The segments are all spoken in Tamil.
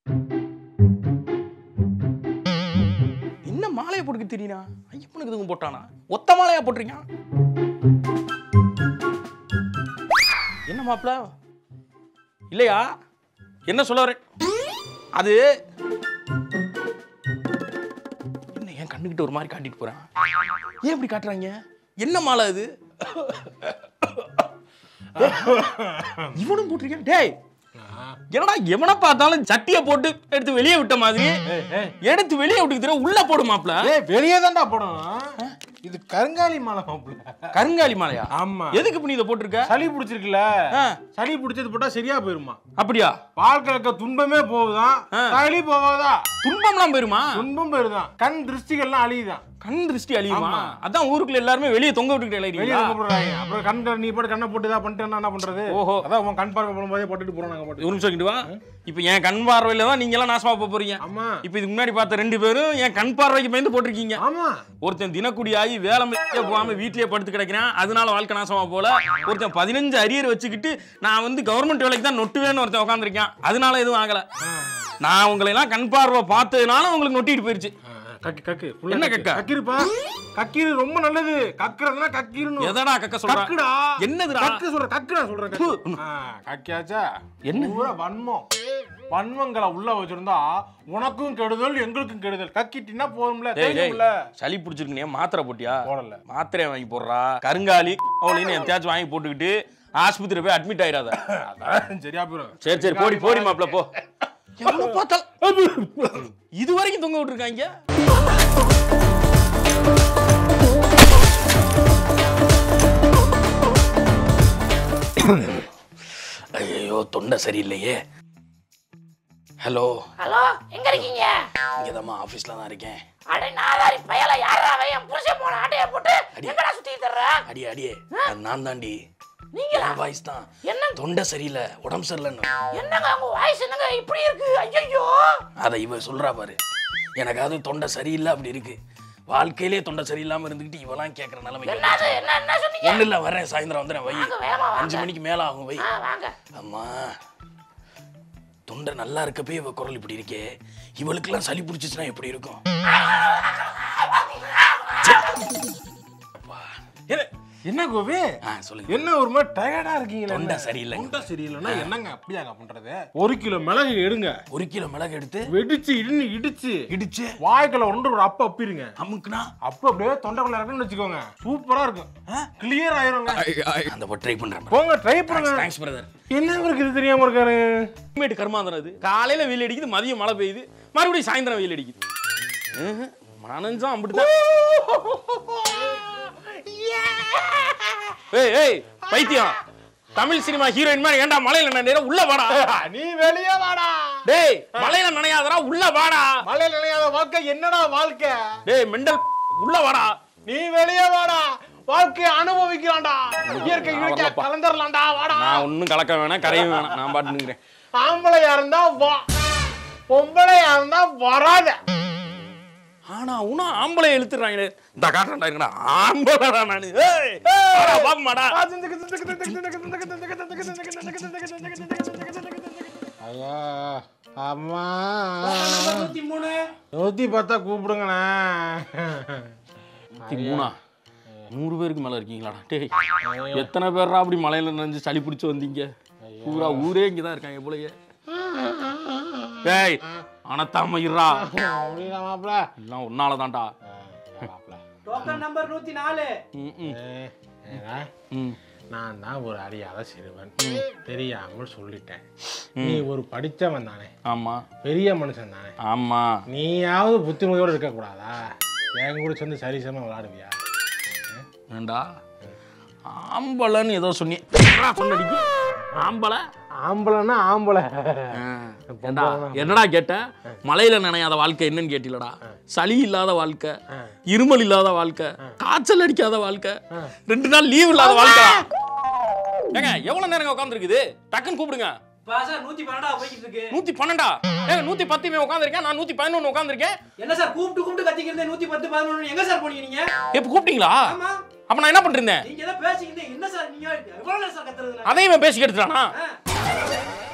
என்ன மாலையை போட்டுக்க தெரியுனா ஐயப்பனுக்கு இதுவும் போட்டானா ஒத்த மாலையா போட்டிருக்கீங்க என்ன மாப்பிள இல்லையா என்ன சொல்ல வரேன் அது என்ன என் கண்ணுக்கிட்ட ஒரு மாதிரி காட்டிட்டு போறேன் ஏன் இப்படி காட்டுறாங்க என்ன மாலை அது இவனும் போட்டிருக்கேன் டேய் என்னடா எவனை பார்த்தாலும் சட்டியை போட்டு எடுத்து வெளியே விட்ட மாதிரி எடுத்து வெளியே விட்டுக்கு தெரியும் உள்ள போடு மாப்ள ஏய் வெளியே தான்டா போடணும் இது கருங்காலி மாலை மாப்பிள்ள கருங்காலி மாலையா ஆமா எதுக்கு இப்ப நீ இதை போட்டிருக்க சளி பிடிச்சிருக்குல்ல ஆ. சளி பிடிச்சது போட்டா சரியா போயிருமா அப்படியா பால் கலக்க துன்பமே போகுதான் ஆ. சளி போவாதா துன்பம்லாம் போயிருமா துன்பம் போயிருதான் கண் திருஷ்டிகள்லாம் அழியுதான் கண் திருஷ்டி அழியுமா ஆமா. அதான் ஊருக்குள்ள எல்லாருமே வெளியே தொங்க விட்டுக்கிட்டு வெளியே அலையறீங்களா போடுறாங்க அப்புறம் கண் நீ போட்டு கண்ணை போட்டு தான் பண்ணிட்டு என்ன பண்றது ஓஹோ. அதான் உன் கண் பார்க்க போகும்போதே போட்டுட்டு போறோம் நாங்க போட்டு ஒரு நிமிஷம் இங்கிட்டு வா இப்போ என் கண் பார்வையில தான் நீங்க எல்லாம் நாசமா போக போறீங்க ஆமா இப்போ இதுக்கு முன்னாடி பார்த்த ரெண்டு பேரும் என் கண் பார்வைக்கு பயந்து போட்டிருக்கீங்க ஆமா ஒருத்தன் தினக்குடி ஆகி வேலை முடிக்க போகாம வீட்லயே படுத்து கிடக்கிறான் அதனால வாழ்க்கை நாசமா போல ஒருத்தன் பதினஞ்சு அரியர் வச்சுக்கிட்டு நான் வந்து கவர்மெண்ட் வேலைக்கு தான் நொட்டுவேன்னு ஒருத்தன் உட்காந்துருக்கான் அதனால எதுவும் ஆகல நான் உங்களை எல்லாம் கண் பார்வை பார்த்ததுனால உங்களுக்கு நொட்டிட்டு போயிருச்சு ஆ, கக்கு கக்கு full ஆ என்ன கக்கு. கக்கா? கக்கிருப்பா கக்கீரு ரொம்ப நல்லது கக்குறதுனா கக்கீருன்னு எதடா கக்க சொல்ற கக்குடா என்னதுடா கக்கு சொல்ற கக்குடா சொல்றேன் ப்பு. கக்கு. ஆ, கக்கியாச்சா என்ன? பூரா வன்மம் வன்மங்களை உள்ள வச்சிருந்தா உனக்கும் கெடுதல் எங்களுக்கும் கெடுதல் கக்கிட்டினா போதும்ல டேய் டேய் தெரியும்ல சளி பிடிச்சிருக்குனே மாத்திரை போட்டியா போடல மாத்திரையை வாங்கி போடுறா கருங்காலி அவளையும் எத்தையாச்சும் வாங்கி போட்டுக்கிட்டு ஆஸ்பத்திரி போய் அட்மிட் ஆயிடாத அதான் சரியா போயிடும் சரி சரி போடி போடி மாப்ள போ எவ்வளவு பார்த்தாலும் இது வரைக்கும் தொங்க விட்டுருக்காங்க ஐயோ தொண்டை சரியில்லையே ஹலோ ஹலோ எங்க இருக்கீங்க இங்கதாம்மா ஆஃபீஸில் தான் இருக்கேன் அடே நாதாரி பயல யாரா அவன் என் புருஷன் போன ஆட்டைய போட்டு எங்கடா சுத்தி தர்ற அடியே அடியே அது நான் தாண்டி நீங்களா என் வாய்ஸ் தான் என்ன தொண்டை சரியில்லை உடம்பு சரியில்லைன்னு என்னங்க உங்க வாய்ஸ் என்னங்க இப்படி இருக்கு ஐயோ அதை இவ சொல்றா பாரு எனக்காவது தொண்டை சரியில்லை அப்படி இருக்கு வாழ்க்கையிலே தொண்டை சரியில்லாம இருந்துக்கிட்டு இவெல்லாம் கேட்குற நிலைமை என்னது என்ன என்ன சொன்னீங்க ஒன்றும் இல்லை வரேன் சாயந்தரம் வந்துடுறேன் வை வாங்க, வேகமா வாங்க. அஞ்சு மணிக்கு மேலே ஆகும் வை ஆ வாங்க அம்மா தொண்டை நல்லா இருக்கப்பே இவ குரல் இப்படி இருக்கே இவளுக்கெல்லாம் சளி பிடிச்சிச்சுன்னா எப்படி இருக்கும் என்ன- என்ன கோபி ஆ சொல்லுங்க என்ன ஒரு மாதிரி டயர்டா இருக்கீங்களா தொண்டை சரியில்லைங்க. தொண்டை சரியில்லைன்னா என்னங்க அப்படியாங்க பண்றது ஒரு கிலோ மிளகு எடுங்க ஒரு கிலோ மிளகு எடுத்து வெடிச்சு இடின்னு இடிச்சு இடிச்சு வாய்க்குள்ள ஒன்று ஒரு அப்ப அப்பிருங்க அமுக்குனா அப்ப அப்படியே தொண்டைக்குள்ள இருக்குன்னு வச்சுக்கோங்க சூப்பரா இருக்கும் கிளியர் ஆயிருங்க அந்த ட்ரை பண்றேன் போங்க ட்ரை பண்ணுங்க தேங்க்ஸ் பிரதர் என்ன இவருக்கு இது தெரியாம இருக்காரு கிளைமேட் கர்மாந்திரம் அது காலையில வெயில் அடிக்குது மதியம் மழை பெய்யுது மறுபடியும் சாயந்தரம் வெயில் அடிக்குது ம்ஹும். மனஞ்சும் அப்படிதான் ஏய் ஏய் பைத்தியம் தமிழ் சினிமா ஹீரோயின் மாதிரி ஏன்டா மலையில நனையிற உள்ள வாடா நீ வெளியே வாடா டேய் மலையில நனையாதடா உள்ள வாடா மழை நினையாத வாழ்க்கை என்னடா வாழ்க்கை டேய் மெண்டல் உள்ள வாடா நீ வெளியே வாடா வாழ்க்கையை அனுபவிக்கலாம்டா இயற்கை நான் இயற்கை வரலப்பா. கலந்துடலாம்டா வாடா நான் ஒன்னும் கலக்க வேணாம் கரையும் வேணாம் நான் பாட்டு நிக்கிறேன் ஆம்பளையா இருந்தா வா பொம்பளையா இருந்தா வராத ஆனா உனா ஆம்பளை இழுத்துறாங்க இந்த காட்டுறா இருக்கடா ஆம்பளைடா நானு ஏய் வாடா, வாம்மாடா ஐயா அம்மா நூத்தி பத்தா கூப்பிடுங்கண்ணே நூத்தி மூணா நூறு பேருக்கு மேல இருக்கீங்களாடா டேய் எத்தனை பேர்ரா அப்படி மலையில நனைஞ்சு சளி பிடிச்சு வந்தீங்க பூரா ஊரே இங்கதான் இருக்காங்க போலயே டேய் அனத்தாம இருடா முடியல மாப்பிள எல்லாம் உன்னால தான்டா மாப்பிள டோக்கன் நம்பர் நூத்தி நாலு ம், ம், ஏடா, ம். நான் தான் ஒரு அறியாத சிறுவன் தெரியாமல் சொல்லிட்டேன் நீ ஒரு படிச்சவன் தானே ஆமா பெரிய மனுஷன் தானே ஆமா நீயாவது புத்திமதியோடு இருக்க கூடாதா என் கூட சேர்ந்து சரிசமா விளையாடுவியா ஏண்டா ஆம்பளைன்னு ஏதோ சொன்னி சொன்னடிக்கு ஆம்பளை ஆம்பளைன்னா ஆம்பளை ஆ, ஏண்டா என்னடா கேட்ட மலையில நனையாத வாழ்க்கை என்னன்னு கேட்டிலடா சளி இல்லாத வாழ்க்கை இருமல் இல்லாத வாழ்க்கை காய்ச்சல் அடிக்காத வாழ்க்கை ரெண்டு நாள் லீவ் இல்லாத வாழ்க்கை ஏங்க எவ்வளவு நேரம் உட்காந்துருக்குது டக்குன்னு கூப்பிடுங்க பாசா நூத்தி பன்னெண்டா போய்கிட்டு இருக்கு நூத்தி பன்னெண்டா ஏங்க நூத்தி பத்துமே உட்காந்துருக்கேன் நான் நூத்தி பதினொன்னு உட்காந்துருக்கேன் என்ன சார் கூப்பிட்டு கூப்பிட்டு கத்திக்கிறது நூத்தி பத்து பதினொன்று எங்க சார் போனீங்க நீங்க எப்ப கூப்பிட்டீங்களா ஆமா அப்ப நான் என்ன பண்ணிருந்தேன் நீங்க ஏதோ பேசிக்கிட்டு என்ன சார் நீங்க எவ்வளவு நேரம் சார் கத்துறது அதையும் இவன் பேசி எடுத்துட்டானா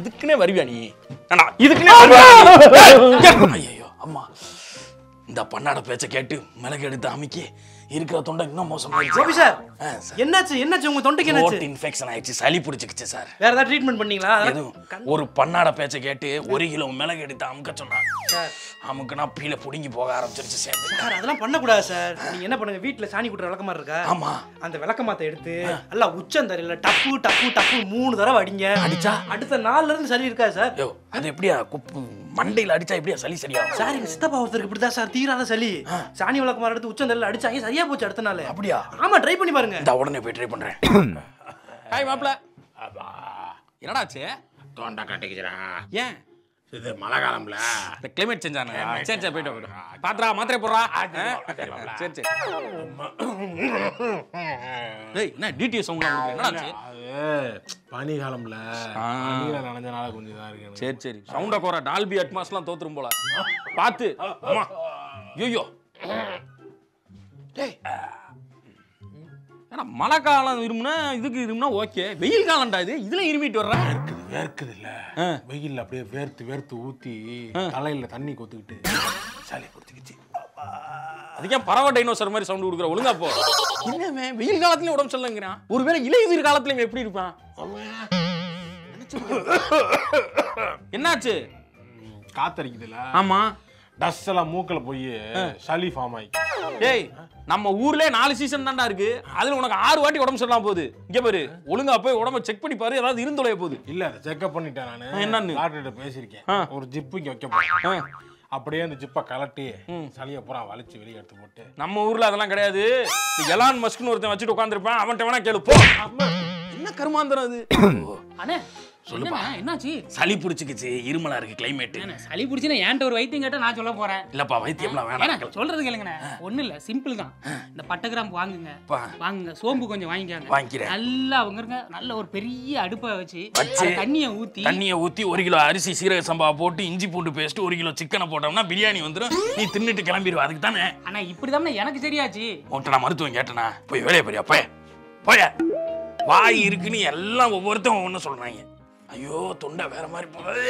இதுக்குன்னே வருவியா நீ ஏண்டா, இதுக்குன்னே வருவியா நீ? ஐயோ அம்மா இந்த பண்ணாட பேச்சை கேட்டு மிளகு எடுத்து அமுக்கி இருக்கிற தொண்டை இன்னும் மோசமாயிடுச்சு கோபி சார் ஆ, சார். என்னாச்சு என்னாச்சு உங்க தொண்டைக்கு என்னாச்சு throat infection ஆயிடுச்சு சளி பிடிச்சிக்கிச்சு சார் வேற ஏதாவது ட்ரீட்மெண்ட் பண்ணீங்களா அதெல்லாம் எதுவும் ஒரு பண்ணாட பேச்சை கேட்டு ஒரு கிலோ மிளகு எடுத்து அமுக்க சொன்னான் சார் அமுக்குனா பீல புடுங்கி போக ஆரம்பிச்சிருச்சு சேர்ந்து சார் அதெல்லாம் பண்ணக்கூடாது சார் நீங்க என்ன பண்ணுங்க வீட்ல சாணி குட்டுற விளக்கமா இருக்கா ஆமா அந்த விளக்கமாத்த எடுத்து நல்லா உச்சந்தரையில டப்பு டப்பு டப்பு மூணு தடவை அடிங்க அடிச்சா? அடுத்த நாள்ல இருந்து சளி இருக்கா சார் யோ அது எப்படியா குப்பு மண்டையில அடிச்சா எப்படியா சளி சரியாகும் சார் எங்க சித்தப்பா ஒருத்தருக்கு இப்படிதான் சார் தீராத சளி சாணி விளக்கமா எடுத்து உச்சந்தரையில அடிச்சாங்க சரியா போச்சு அடுத்த நாள் அப்படியா ஆமா ட்ரை பண்ணி பாருங்க இந்த உடனே போய் ட்ரை பண்றேன் ஹாய் மாப்ள என்னடாச்சு தொண்டை கட்டிக்கிறா ஏன் இது மழை காலம்ல இந்த கிளைமேட் சேஞ்ச் ஆனா சரி சரி போயிட்டு போயிட்டு பாத்துறா மாத்திரை போடுறா சரி சரி டேய் என்ன டிடிஎஸ் உங்களை என்னடாச்சு அது பனி காலம்ல ஆ. பனியில நனைஞ்சனால கொஞ்சம் இதா இருக்கு எனக்கு. சரி சரி சவுண்ட குறை டால்பி அட்மாஸ்லாம் தோத்துரும் போல பார்த்து அம்மா ஐயோ டேய் ஏன்னா மழை காலம் இருமுனா இதுக்கு இருமுனா ஓகே வெயில் காலம்டா இது இதுல இருமிட்டு வர்றேன் வேர்க்குது வேர்க்குது இல்ல ஆ. வெயில்ல அப்படியே வேர்த்து வேர்த்து ஊத்தி தலையில தண்ணி கொத்துக்கிட்டு சளி பிடிச்சிக்கிச்சு அதுக்கே பறவை டைனோசர் மாதிரி சவுண்ட் கொடுக்குற ஒழுங்கா போ என்னமே வெயில் காலத்துலயும் உடம்பு சரியில்லைங்கிறான் ஒருவேளை இலையுதிர் காலத்துலயும் எப்படி இருப்பான் என்னாச்சு காத்தடிக்குதுல ஆமா டஸ்ட் எல்லாம் மூக்கல போய் சளி ஃபார்ம் ஆகி டேய் நம்ம ஊர்ல நாலு சீசன் தான்டா இருக்கு அதுல உனக்கு ஆறு வாட்டி உடம்பு சரியில்லாம போகுது இங்க பாரு ஒழுங்கா போய் உடம்ப செக் பண்ணி பாரு ஏதாவது இருந்துடைய போகுது இல்ல அதை செக்அப் பண்ணிட்டேன் நானு என்னன்னு? டாக்டர்கிட்ட பேசியிருக்கேன் ஆ. ஒரு ஜிப்பு இங்க வைக்க போறேன் ஆ. அப்படியே அந்த ஜிப்பை கலட்டி சளியை பூரா வலிச்சு வெளியே எடுத்து போட்டு நம்ம ஊர்ல அதெல்லாம் கிடையாது இந்த எலான் மஸ்க்னு ஒருத்தன் வச்சுட்டு உட்காந்துருப்பான் அவன்கிட்ட வேணா கேளு போ என்ன கருமாந்திரம் அது அண்ணே சொல்லுமா என்னாச்சு சளி பிடிச்சிக்கிச்சு இருமலா இருக்கு கிளைமேட் அண்ணே, சளி பிடிச்சுன்னா ஏன்ட்ட ஒரு வைத்தியம் கேட்டா நான் சொல்ல போறேன் இல்லப்பா வைத்தியம்லாம் ஏன்னா வேணாம் சொல்றது கேளுங்கண்ணே ஒண்ணு இல்ல சிம்பிள் தான் இந்த பட்டை கிராம்பு வாங்குங்க பா. வாங்குங்க சோம்பு கொஞ்சம் வாங்கிக்கோங்க வாங்கிக்கிறேன். நல்லா அவங்க இருங்க நல்ல ஒரு பெரிய அடுப்பை வச்சு வச்சு, அதுல தண்ணியை ஊத்தி தண்ணியை ஊத்தி ஒரு கிலோ அரிசி சீரக சம்பா போட்டு இஞ்சி பூண்டு பேஸ்ட் ஒரு கிலோ சிக்கனை போட்டோம்னா பிரியாணி வந்துடும் நீ தின்னுட்டு கிளம்பிடுவா அதுக்கு தானே ஆனா இப்படிதான் எனக்கு சரியாச்சு உன்கிட்ட நான் மருத்துவம் கேட்டேனா போய் வேலையை போறியா போய போய வாய் இருக்குன்னு எல்லாம் ஒவ்வொருத்தன் ஒவ்வொன்று சொல்றாங்க ஐயோ தொண்டை வேற மாதிரி போகுது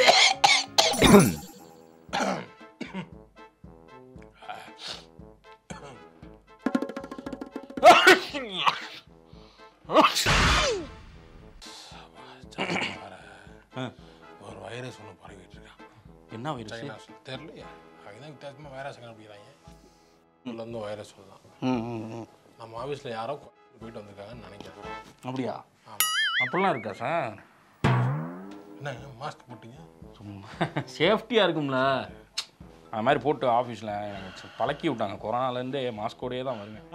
ஒரு வைரஸ் ஒன்று பரவிட்டு இருக்கான் என்ன வைரஸ் சைனா தெரியலையா அவங்க தான் வித்தியாசமா வைரஸ் கண்டுபிடிக்கிறாங்க உள்ள இருந்து வைரஸ் தான் நம்ம ஆஃபீஸ்ல யாரோ போயிட்டு வந்திருக்காங்கன்னு நினைக்கிறேன் அப்படியா ஆமா அப்படிலாம் இருக்கா சார் என்ன மாஸ்க் போட்டீங்க சும்மா சேஃப்டியாக இருக்கும்ல அது மாதிரி போட்டு ஆஃபீஸில் எனக்கு பழக்கி விட்டாங்க கொரோனாலேருந்தே மாஸ்கோடையே தான் வருவேன்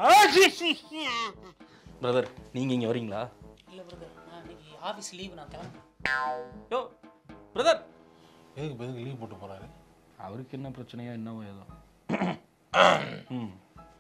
பிரதர் நீங்கள் இங்கே வரீங்களா இல்ல பிரதர் நான் இன்னைக்கு ஆபீஸ் லீவ் நான் கிளம்புறேன் யோ பிரதர் எதுக்கு இப்ப எதுக்கு லீவ் போட்டு போறாரு அவருக்கு என்ன பிரச்சனையோ என்னவோ ஏதோ ம்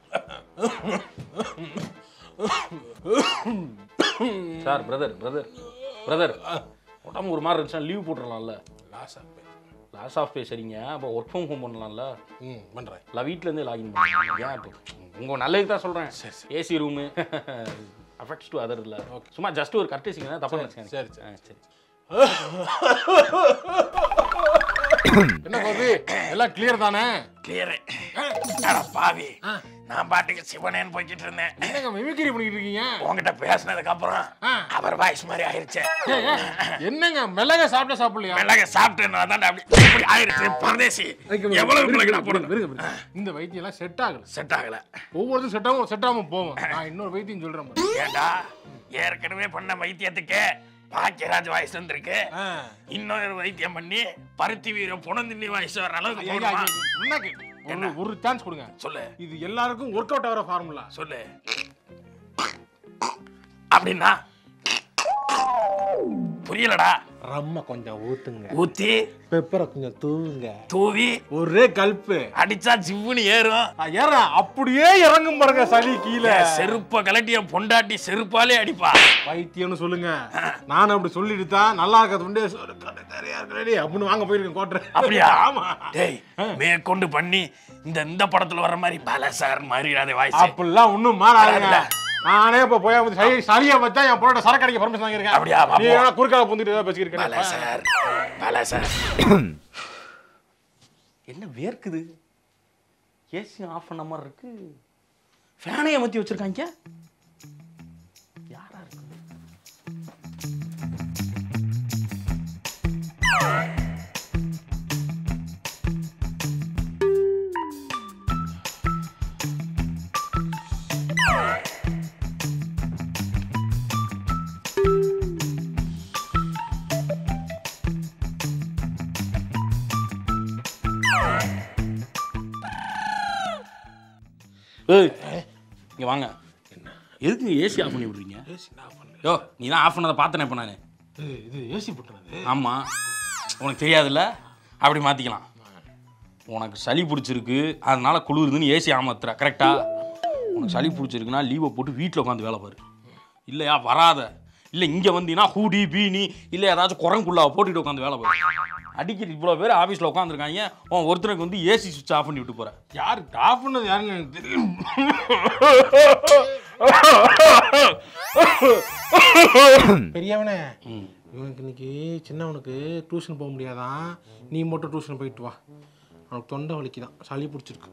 சார் பிரதர் பிரதர் பிரதர் உடம்பு ஒரு மாதிரி இருந்துச்சுன்னா லீவ் போட்டுடலாம்ல loss of loss of pay சரிங்க அப்போ ஒர்க் ஃப்ரம் ஹோம் பண்ணலாம்ல ம் பண்றேன் இல்லை வீட்டிலேருந்தே லாகின் பண்ணுங்க ஏன் இப்போ உங்கள் நல்லதுக்கு தான் சொல்கிறேன் சரி, சரி. AC room affects to other இல்லை சும்மா ஜஸ்ட் ஒரு கர்டேசிங்க தான் தப்பு நினச்சேன் சரி, சரி சரி என்ன கோபி எல்லாம் கிளியர் தானே கிளியரு அட பாவி நான் பாட்டுக்கு சிவனேன்னு போய்கிட்டு இருந்தேன் என்னங்க மிமிக்ரி பண்ணிட்டு இருக்கீங்க உங்ககிட்ட பேசினதுக்கு அப்புறம் அவர் வாய்ஸ் மாதிரி ஆயிருச்சு ஏய், ஏய், என்னங்க மிளக சாப்பிட்ட சாப்பிடலையா மிளக சாப்பிட்டு தான் அப்படி இப்படி ஆயிருச்சு பரதேசி எவ்வளவு மிளகு போடுங்க இந்த வைத்தியம் எல்லாம் செட் ஆகல செட் ஆகல ஒவ்வொருத்தரும் செட் ஆகும் செட் ஆகாம போவோம் நான் இன்னொரு வைத்தியம் சொல்றேன் பாரு. ஏண்டா ஏற்கனவே பண்ண வைத்தியத்துக்கு பாக்கியராஜ் வாய்ஸ் வந்திருக்கு ஆ. இன்னொரு வைத்தியம் பண்ணி பருத்தி வீரம் புனந்திண்ணி வாய்ஸ் வர அளவுக்கு ஐயா, போடுமா? ஐயா, என்ன கேட்டு? ஒரு- ஒரு சான்ஸ் கொடுங்க சொல்லு இது எல்லாருக்கும் ஒர்க் அவுட் ஆகிற ஃபார்முலா சொல்லு அப்படின்னா புரியலடா ரம்ம கொஞ்சம் ஊத்துங்க ஊத்தி பெப்பரை கொஞ்சம் தூவுங்க தூவி ஒரே கல்ப்பு அடிச்சா ஜிவ்வுன்னு ஏறும் நான் ஏறேன் அப்படியே இறங்கும் பாருங்க சளி கீழே செருப்ப கலட்டி என் பொண்டாட்டி செருப்பாலே அடிப்பா வைத்தியம்னு சொல்லுங்க நானும் அப்படி சொல்லிட்டு தான் நல்லா இருக்க துண்டே நிறையா இருக்கிறேடி அப்படின்னு வாங்க போயிருக்கேன் கோட்டர் அப்படியா ஆமா டேய் மேற்கொண்டு பண்ணி இந்த இந்த படத்துல வர்ற மாதிரி பல சார் மாதிரி அதே வாய்ஸ் அப்படிலாம் ஒண்ணும் மாறாதுங்க நானே இப்போ போய் வந்து சரி சரியா வச்சா என் பொண்ணோட சரக்கு அடிக்க பர்மிஷன் வாங்கியிருக்கேன் அப்படியா, வா, நீ போ. என்ன குறுக்கால புந்துட்டு ஏதாவது பேசிக்கிறேன் பல சார் பல சார் என்ன வேர்க்குது ஏசி ஆஃப் பண்ண மாதிரி இருக்கு ஃபேனை ஏமாத்தி வச்சிருக்காங்க யாரா இருக்கு ஏய் இங்க வாங்க எதுக்கு ஏசி ஆஃப் பண்ணி விடுறீங்க யோ நீ தான் ஆஃப் பண்ணதை பார்த்தனே இப்போ நான் இது ஏசி போட்டுனது ஆமாம் உனக்கு தெரியாதுல்ல அப்படி மாற்றிக்கலாம் உனக்கு சளி பிடிச்சிருக்கு அதனால குளிருதுன்னு ஏசி ஆமாத்துற கரெக்டா உனக்கு சளி பிடிச்சிருக்குன்னா லீவை போட்டு வீட்டில் உட்காந்து வேலை பாரு இல்லையா வராத இல்லை இங்கே வந்தீங்கன்னா ஹூடி பீனி இல்லை ஏதாச்சும் குரங்குள்ளாவை போட்டுட்டு உட்காந்து வேலை பாரு அடிக்கடி இவ்வளோ பேர் ஆஃபீஸில் உட்காந்துருக்காங்க உன் ஒருத்தனுக்கு வந்து ஏசி சுவிட்ச் ஆஃப் பண்ணி விட்டு போகிற யார் ஆஃப் பண்ணது யாருன்னு எனக்கு தெரியும் பெரியவனே இவனுக்கு இன்னைக்கு சின்னவனுக்கு டியூஷன் போக முடியாதான் நீ மட்டும் டியூஷன் போயிட்டு வா அவனுக்கு தொண்டை வலிக்குதான் சளி பிடிச்சிருக்கு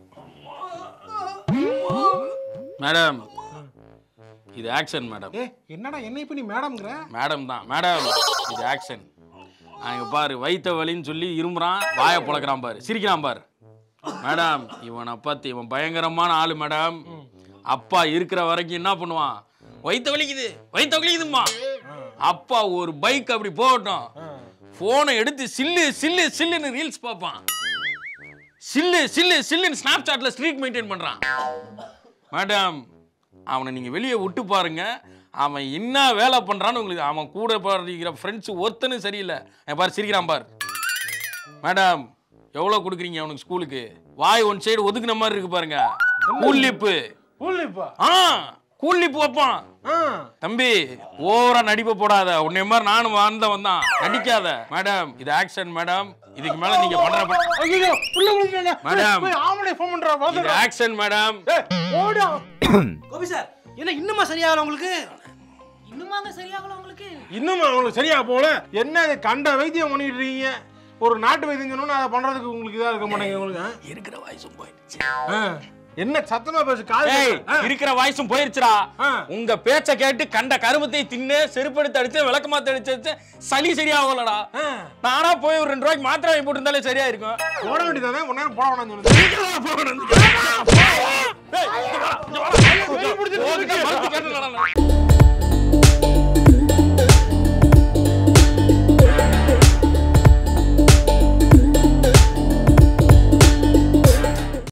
மேடம் இது ஆக்ஷன் மேடம் ஏ என்னடா என்ன இப்போ நீ மேடம்ங்கிற மேடம் தான் மேடம் இது ஆக்ஷன் அங்கே பாரு வைத்த வலின்னு சொல்லி இருமுறான் வாயை புழக்கிறான் பாரு சிரிக்கிறான் பாரு மேடம் இவனை பத்தி இவன் பயங்கரமான ஆளு மேடம் அப்பா இருக்கிற வரைக்கும் என்ன பண்ணுவான் வைத்த வலிக்குது வைத்த வலிக்குதும்மா அப்பா ஒரு பைக் அப்படி போகட்டும் போனை எடுத்து சில்லு சில்லு சில்லுன்னு ரீல்ஸ் பார்ப்பான் சில்லு சில்லு சில்லுன்னு ஸ்னாப் சாட்ல ஸ்ட்ரீட் மெயின்டைன் பண்றான் மேடம் அவனை நீங்க வெளியே விட்டு பாருங்க அவன் என்ன வேலை பண்றான்னு உங்களுக்கு அவன் கூட படிக்கிற ஃப்ரெண்ட்ஸ் ஒருத்தனும் சரியில்லை அவன் பாரு சிரிக்கிறான் பார் மேடம் எவ்வளோ கொடுக்குறீங்க அவனுக்கு ஸ்கூலுக்கு வாய் ஒன் சைடு ஒதுக்குன மாதிரி இருக்கு பாருங்க கூல் லிப்பு புள்ளிப்பா ஆ கூல் லிப்பு வைப்பான் ஆ தம்பி ஓவரா நடிப்பு போடாத உன்னை மாதிரி நானும் வாழ்ந்தவன் தான் நடிக்காத மேடம் இது ஆக்ஷன் மேடம் இதுக்கு மேல நீங்க பண்ற ப- ஐயோ புள்ள புள்ள மேடம். போய் ஆம்பளை ஃபோன் பண்றா இது வாங்க ஆக்ஷன் மேடம் ஓடா கோபி சார் என்ன இன்னுமா சரியாகல உங்களுக்கு இன்னுமாங்க சரியாகல உங்களுக்கு இன்னும் உங்களுக்கு சரியா போல என்ன இது கண்ட வைத்தியம் பண்ணிட்டு இருக்கீங்க ஒரு நாட்டு வைத்தியம் சொன்னா அதை பண்றதுக்கு உங்களுக்கு இதா இருக்க மாட்டேங்குது உங்களுக்கு ஆ? இருக்கிற வாய்ஸும் போயிடுச்சு ஆ. என்ன சத்தமா பேசு காது ஏய் ஆ. இருக்கிற வாய்ஸும் போயிருச்சுடா ஆ. உங்க பேச்ச கேட்டு கண்ட கருமத்தை தின்னு செருப்படுத்து அடிச்சு விளக்கமாத்து அடிச்சு சளி சரியாகலடா ஆ. நானா போய் ஒரு ரெண்டு ரூபாய்க்கு மாத்திரை வாங்கி போட்டிருந்தாலே சரியா இருக்கும் போட வேண்டியதானே ஒரு நேரம் போட வேணாம்னு சொல்லுது ஏய், இங்க வா, இங்க வா. உன்கிட்ட மருந்து கேட்டேன்டா நான்.